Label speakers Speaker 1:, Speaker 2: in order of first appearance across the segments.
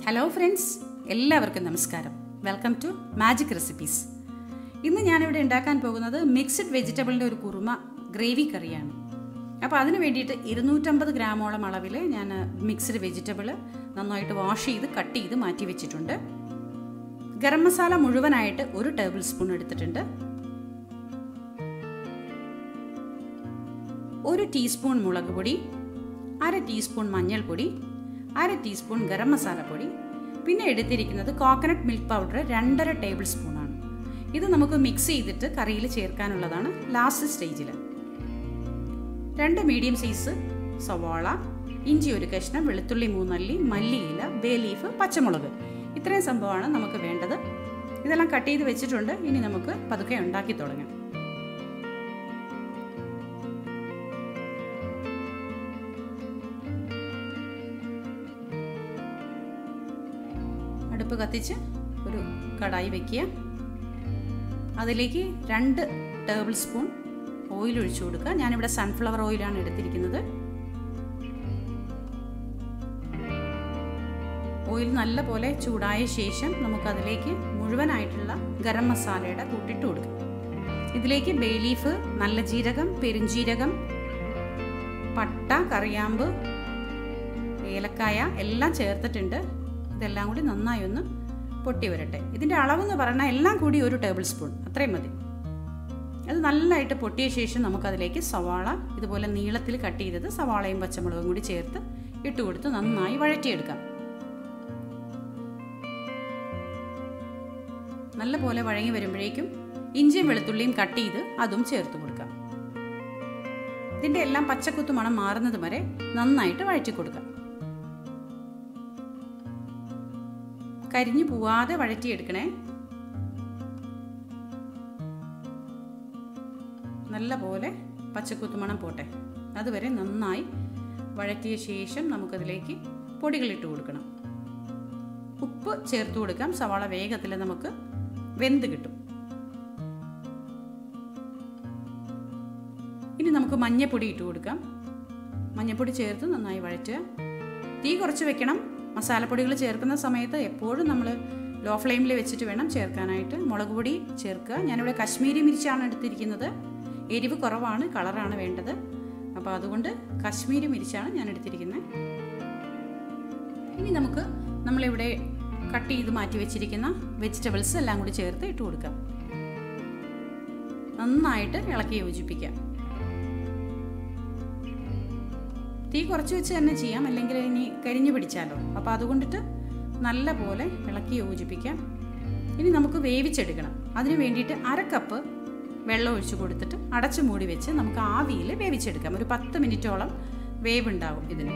Speaker 1: hello friends എല്ലാവർക്കും നമസ്കാരം welcome to magic recipes ഇന്ന് ഞാനിവിടെ ഉണ്ടാക്കാൻ പോകുന്നത് മിക്സ്ഡ് വെജിറ്റബിളിൻ്റെ ഒരു കുറുമ ഗ്രേവി കറിയാണ് അപ്പോൾ അതിന് വേണ്ടിയിട്ട് ഇരുന്നൂറ്റമ്പത് ഗ്രാമോളം അളവിൽ ഞാൻ മിക്സ്ഡ് വെജിറ്റബിൾ നന്നായിട്ട് വാഷ് ചെയ്ത് കട്ട് ചെയ്ത് മാറ്റി വെച്ചിട്ടുണ്ട് ഗരം മസാല മുഴുവനായിട്ട് ഒരു ടേബിൾ സ്പൂൺ എടുത്തിട്ടുണ്ട് ഒരു ടീസ്പൂൺ മുളക് പൊടി അര ടീസ്പൂൺ മഞ്ഞൾപ്പൊടി അര ടീസ്പൂൺ ഗരം മസാലപ്പൊടി പിന്നെ എടുത്തിരിക്കുന്നത് കോക്കനട്ട് മിൽക്ക് പൗഡർ രണ്ടര ടേബിൾ സ്പൂണാണ് ഇത് നമുക്ക് മിക്സ് ചെയ്തിട്ട് കറിയിൽ ചേർക്കാനുള്ളതാണ് ലാസ്റ്റ് സ്റ്റേജിൽ രണ്ട് മീഡിയം സൈസ് സവാള ഇഞ്ചി ഒരു കഷ്ണം വെളുത്തുള്ളി മൂന്നല്ലി മല്ലിയില ബേ ലീഫ് പച്ചമുളക് ഇത്രയും സംഭവമാണ് നമുക്ക് വേണ്ടത് ഇതെല്ലാം കട്ട് ചെയ്ത് വെച്ചിട്ടുണ്ട് ഇനി നമുക്ക് പതുക്കെ ഉണ്ടാക്കി തുടങ്ങാം അടുപ്പ് കത്തിച്ച് ഒരു കടായി വെക്കുക അതിലേക്ക് രണ്ട് ടേബിൾ സ്പൂൺ ഓയിൽ ഒഴിച്ചു കൊടുക്കുക ഞാനിവിടെ സൺഫ്ലവർ ഓയിലാണ് എടുത്തിരിക്കുന്നത് ഓയിൽ നല്ല പോലെ ചൂടായ ശേഷം നമുക്കതിലേക്ക് മുഴുവനായിട്ടുള്ള ഗരം മസാലയുടെ കൂട്ടിട്ട് കൊടുക്കുക ഇതിലേക്ക് ബേ ലീഫ് നല്ല ജീരകം പെരുംജീരകം പട്ട കറിയാമ്പ് ഏലക്കായ എല്ലാം ചേർത്തിട്ടുണ്ട് ഇതെല്ലാം കൂടി നന്നായി ഒന്ന് പൊട്ടി വരട്ടെ ഇതിൻ്റെ അളവെന്ന് പറഞ്ഞാൽ എല്ലാം കൂടി ഒരു ടേബിൾ സ്പൂൺ അത്രയും മതി അത് നല്ലതായിട്ട് പൊട്ടിയ ശേഷം നമുക്കതിലേക്ക് സവാള ഇതുപോലെ നീളത്തിൽ കട്ട് ചെയ്തത് സവാളയും പച്ചമുളകും കൂടി ചേർത്ത് ഇട്ട് കൊടുത്ത് നന്നായി വഴറ്റിയെടുക്കാം നല്ല പോലെ വഴങ്ങി വരുമ്പോഴേക്കും ഇഞ്ചിയും വെളുത്തുള്ളിയും കട്ട് ചെയ്ത് അതും ചേർത്ത് കൊടുക്കാം ഇതിൻ്റെ എല്ലാം പച്ചക്കുത്തു മണം മാറുന്നത് വരെ നന്നായിട്ട് വഴറ്റി കൊടുക്കാം കരിഞ്ഞു പോവാതെ വഴറ്റിയെടുക്കണേ നല്ല പോലെ പച്ചക്കുത്തുമണം പോട്ടെ അതുവരെ നന്നായി വഴറ്റിയ ശേഷം നമുക്കതിലേക്ക് പൊടികളിട്ട് കൊടുക്കണം ഉപ്പ് ചേർത്ത് കൊടുക്കാം സവാള വേഗത്തിൽ നമുക്ക് വെന്ത് കിട്ടും ഇനി നമുക്ക് മഞ്ഞപ്പൊടി ഇട്ട് കൊടുക്കാം മഞ്ഞപ്പൊടി ചേർത്ത് നന്നായി വഴറ്റുക തീ കുറച്ച് വെക്കണം മസാലപ്പൊടികൾ ചേർക്കുന്ന സമയത്ത് എപ്പോഴും നമ്മൾ ലോ ഫ്ലെയിമിൽ വെച്ചിട്ട് വേണം ചേർക്കാനായിട്ട് മുളക് പൊടി ചേർക്കുക ഞാനിവിടെ കശ്മീരി മിരിച്ചാണ് എടുത്തിരിക്കുന്നത് എരിവ് കുറവാണ് കളറാണ് വേണ്ടത് അപ്പോൾ അതുകൊണ്ട് കശ്മീരി മിരിച്ചാണ് ഞാൻ എടുത്തിരിക്കുന്നത് ഇനി നമുക്ക് നമ്മളിവിടെ കട്ട് ചെയ്ത് മാറ്റി വെച്ചിരിക്കുന്ന വെജിറ്റബിൾസ് എല്ലാം കൂടി ചേർത്ത് ഇട്ട് കൊടുക്കാം നന്നായിട്ട് ഇളക്കി യോജിപ്പിക്കാം തീ കുറച്ച് വെച്ച് തന്നെ ചെയ്യാം അല്ലെങ്കിൽ ഇനി കരിഞ്ഞു പിടിച്ചാലോ അപ്പോൾ അതുകൊണ്ടിട്ട് നല്ല പോലെ ഇളക്കി യോജിപ്പിക്കാം ഇനി നമുക്ക് വേവിച്ചെടുക്കണം അതിന് വേണ്ടിയിട്ട് അര കപ്പ് വെള്ളം ഒഴിച്ചു കൊടുത്തിട്ട് അടച്ചു മൂടി വെച്ച് നമുക്ക് ആവിയിൽ വേവിച്ചെടുക്കാം ഒരു പത്ത് മിനിറ്റോളം വേവ് ഉണ്ടാവും ഇതിന്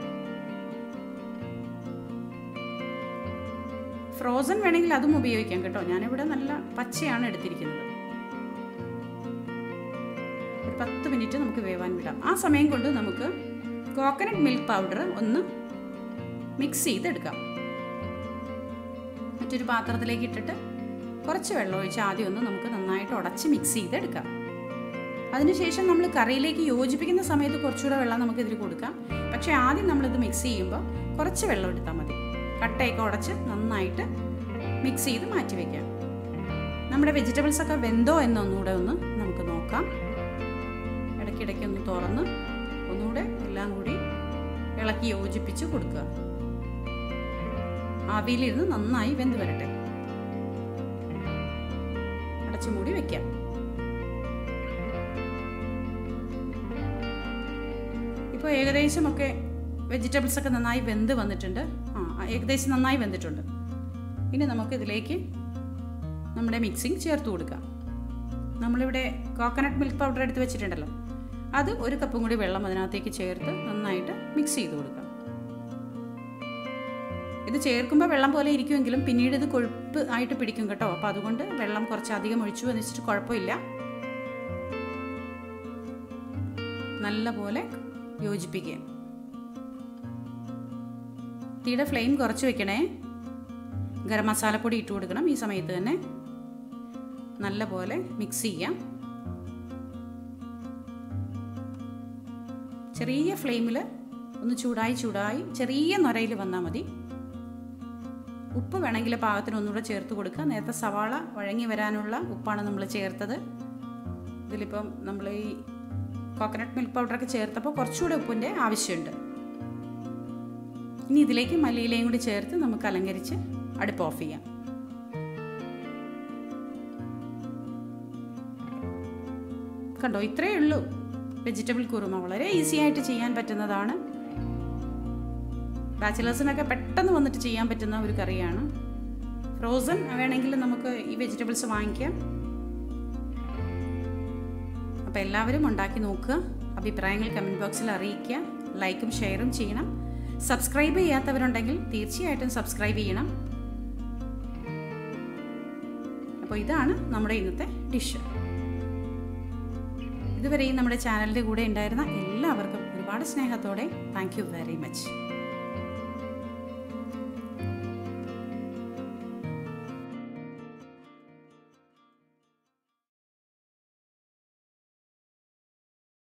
Speaker 1: ഫ്രോസൺ വേണമെങ്കിൽ അതും ഉപയോഗിക്കാം കേട്ടോ ഞാനിവിടെ നല്ല പച്ചയാണ് എടുത്തിരിക്കുന്നത് ഒരു പത്ത് മിനിറ്റ് നമുക്ക് വേവാൻ വിടാം ആ സമയം കൊണ്ട് നമുക്ക് കോക്കനട്ട് മിൽക്ക് പൗഡർ ഒന്ന് മിക്സ് ചെയ്തെടുക്കാം മറ്റൊരു പാത്രത്തിലേക്ക് ഇട്ടിട്ട് കുറച്ച് വെള്ളം ഒഴിച്ച് ആദ്യം ഒന്ന് നമുക്ക് നന്നായിട്ട് ഉടച്ച് മിക്സ് ചെയ്തെടുക്കാം അതിനുശേഷം നമ്മൾ കറിയിലേക്ക് യോജിപ്പിക്കുന്ന സമയത്ത് കുറച്ചുകൂടെ വെള്ളം നമുക്ക് ഇതിൽ കൊടുക്കാം പക്ഷേ ആദ്യം നമ്മളിത് മിക്സ് ചെയ്യുമ്പോൾ കുറച്ച് വെള്ളം എടുത്താൽ മതി കട്ടയൊക്കെ ഉടച്ച് നന്നായിട്ട് മിക്സ് ചെയ്ത് മാറ്റി വയ്ക്കാം നമ്മുടെ വെജിറ്റബിൾസ് ഒക്കെ വെന്തോ എന്നൊന്നുകൂടെ ഒന്ന് നമുക്ക് നോക്കാം ഇടയ്ക്കിടയ്ക്ക് ഒന്ന് തുറന്ന് ഒന്നുകൂടെ എല്ലാം കൂടി ഇളക്കി യോജിപ്പിച്ച് കൊടുക്കുക ആവിയിലിരുന്ന് നന്നായി വെന്ത് വരട്ടെ അടച്ചു മൂടി വെക്കാം ഇപ്പോൾ ഏകദേശം ഒക്കെ വെജിറ്റബിൾസ് ഒക്കെ നന്നായി വെന്ത് വന്നിട്ടുണ്ട് ആ ഏകദേശം നന്നായി വെന്തിട്ടുണ്ട് ഇനി നമുക്ക് ഇതിലേക്ക് നമ്മുടെ മിക്സിങ് ചേർത്ത് കൊടുക്കാം നമ്മളിവിടെ കോക്കനട്ട് മിൽക്ക് പൗഡർ എടുത്ത് വെച്ചിട്ടുണ്ടല്ലോ അത് ഒരു കപ്പും കൂടി വെള്ളം അതിനകത്തേക്ക് ചേർത്ത് നന്നായിട്ട് മിക്സ് ചെയ്ത് കൊടുക്കാം ഇത് ചേർക്കുമ്പോൾ വെള്ളം പോലെ ഇരിക്കുമെങ്കിലും പിന്നീട് ഇത് കൊഴുപ്പ് ആയിട്ട് പിടിക്കും കേട്ടോ അപ്പോൾ അതുകൊണ്ട് വെള്ളം കുറച്ച് അധികം ഒഴിച്ചു എന്ന് വെച്ചിട്ട് കുഴപ്പമില്ല നല്ല പോലെ യോജിപ്പിക്കുക തീയുടെ ഫ്ലെയിം കുറച്ച് വെക്കണേ ഗരം മസാലപ്പൊടി ഇട്ട് കൊടുക്കണം ഈ സമയത്ത് തന്നെ നല്ല പോലെ മിക്സ് ചെയ്യാം ചെറിയ ഫ്ലെയിമിൽ ഒന്ന് ചൂടായി ചൂടായി ചെറിയ നൊരയിൽ വന്നാൽ മതി ഉപ്പ് വേണമെങ്കിൽ പാകത്തിന് ഒന്നുകൂടെ ചേർത്ത് കൊടുക്കുക നേരത്തെ സവാള വഴങ്ങി വരാനുള്ള ഉപ്പാണ് നമ്മൾ ചേർത്തത് ഇതിലിപ്പം നമ്മൾ ഈ കോക്കനട്ട് മിൽക്ക് പൗഡറൊക്കെ ചേർത്തപ്പോൾ കുറച്ചുകൂടെ ഉപ്പിൻ്റെ ആവശ്യമുണ്ട് ഇനി ഇതിലേക്ക് മല്ലിയിലയും കൂടി ചേർത്ത് നമുക്ക് അലങ്കരിച്ച് അടുപ്പ് ഓഫ് ചെയ്യാം കണ്ടോ ഇത്രയേ ഉള്ളൂ വെജിറ്റബിൾ കുറുമ വളരെ ഈസി ആയിട്ട് ചെയ്യാൻ പറ്റുന്നതാണ് ബാച്ചിലേഴ്സിനൊക്കെ പെട്ടെന്ന് വന്നിട്ട് ചെയ്യാൻ പറ്റുന്ന ഒരു കറിയാണ് ഫ്രോസൺ വേണമെങ്കിൽ നമുക്ക് ഈ വെജിറ്റബിൾസ് വാങ്ങിക്കാം അപ്പോൾ എല്ലാവരും ഉണ്ടാക്കി നോക്കുക അഭിപ്രായങ്ങൾ കമൻറ്റ് ബോക്സിൽ അറിയിക്കുക ലൈക്കും ഷെയറും ചെയ്യണം സബ്സ്ക്രൈബ് ചെയ്യാത്തവരുണ്ടെങ്കിൽ തീർച്ചയായിട്ടും സബ്സ്ക്രൈബ് ചെയ്യണം അപ്പോൾ ഇതാണ് നമ്മുടെ ഇന്നത്തെ ഡിഷ് ഇതുവരെയും നമ്മുടെ ചാനലിൻ്റെ കൂടെ ഉണ്ടായിരുന്ന എല്ലാവർക്കും ഒരുപാട് സ്നേഹത്തോടെ താങ്ക് യു വെരി മച്ച്